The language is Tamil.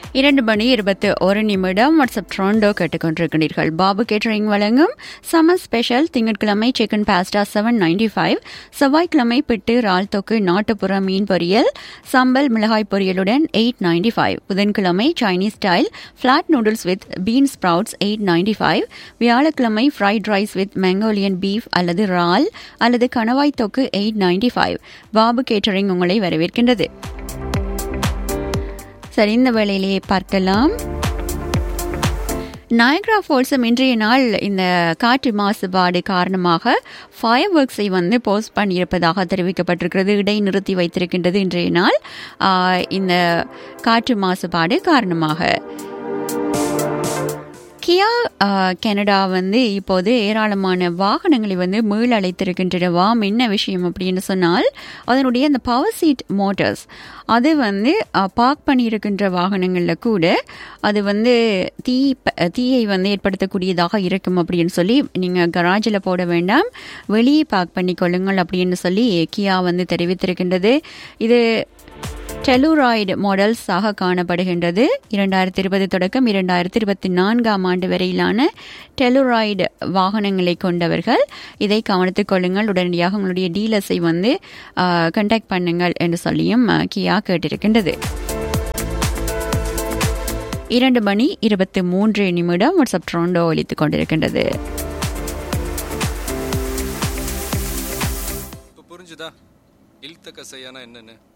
இரண்டு மணி இருபத்து ஒரு நிமிடம் வாட்ஸ்அப் ட்ரோண்டோ கேட்டுக்கொண்டிருக்கிறீர்கள் பாபு கேட்டரிங் வழங்கும் சம்மர் ஸ்பெஷல் திங்கட்கிழமை chicken pasta seven ninety five செவ்வாய்க்கிழமை பிட்டு இறால் தொக்கு நாட்டுப்புற மீன் பொரியல் சம்பல் மிளகாய் பொரியலுடன் எயிட் நைன்டி ஃபைவ் புதன்கிழமை Chinese style flat noodles with bean sprouts eight ninety five வியாழக்கிழமை fried rice with Mongolian beef அல்லது இறால் அல்லது கணவாய் தொக்கு eight ninety five Babu catering உங்களை வரவேற்கின்றது சரி இந்த வேளையிலேயே பார்க்கலாம் நயக்ரா ஃபால்ஸும் இன்றைய நாள் இந்த காற்று மாசுபாடு காரணமாக ஃபயர் ஒர்க்ஸை வந்து போஸ்ட் பண்ணியிருப்பதாக தெரிவிக்கப்பட்டிருக்கிறது இடைநிறுத்தி வைத்திருக்கின்றது இன்றைய நாள் ஆஹ், இந்த காற்று மாசுபாடு காரணமாக கியா ஆஹ், கனடா வந்து இப்போது ஏராளமான வாகனங்களை வந்து மீள் அழைத்திருக்கின்றனவாம் என்ன விஷயம் அப்படின்னு சொன்னால் அதனுடைய அந்த பவர் சீட் மோட்டார்ஸ் அது வந்து பார்க் பண்ணியிருக்கின்ற வாகனங்களில் கூட அது வந்து தீ ப- தீயை வந்து ஏற்படுத்தக்கூடியதாக இருக்கும் அப்படின்னு சொல்லி நீங்கள் கராஜில் போட வேண்டாம் வெளியே பார்க் பண்ணிக்கொள்ளுங்கள் அப்படின்னு சொல்லி கியா வந்து தெரிவித்திருக்கின்றது இது டெலுராய்டு மாடல்ஸாக காணப்படுகின்றது இரண்டாயிரத்தி இருபது தொடக்கம் இரண்டாயிரத்தி இருபத்தி நான்காம் ஆண்டு வரையிலான டெலுராய்டு வாகனங்களை கொண்டவர்கள் இதை கவனித்துக் கொள்ளுங்கள் உடனடியாக உங்களுடைய டீலர்ஸை வந்து கண்டாக்ட் பண்ணுங்கள் என்று சொல்லியும் ஆ, கியா கேட்டிருக்கின்றது இரண்டு மணி இருபத்தி மூன்று நிமிடம் வாட்ஸ்அப் ட்ரோண்டோ ஒலித்துக் கொண்டிருக்கின்றது இப்போ புரிஞ்சுதா இல்த கசையானா என்னன்னு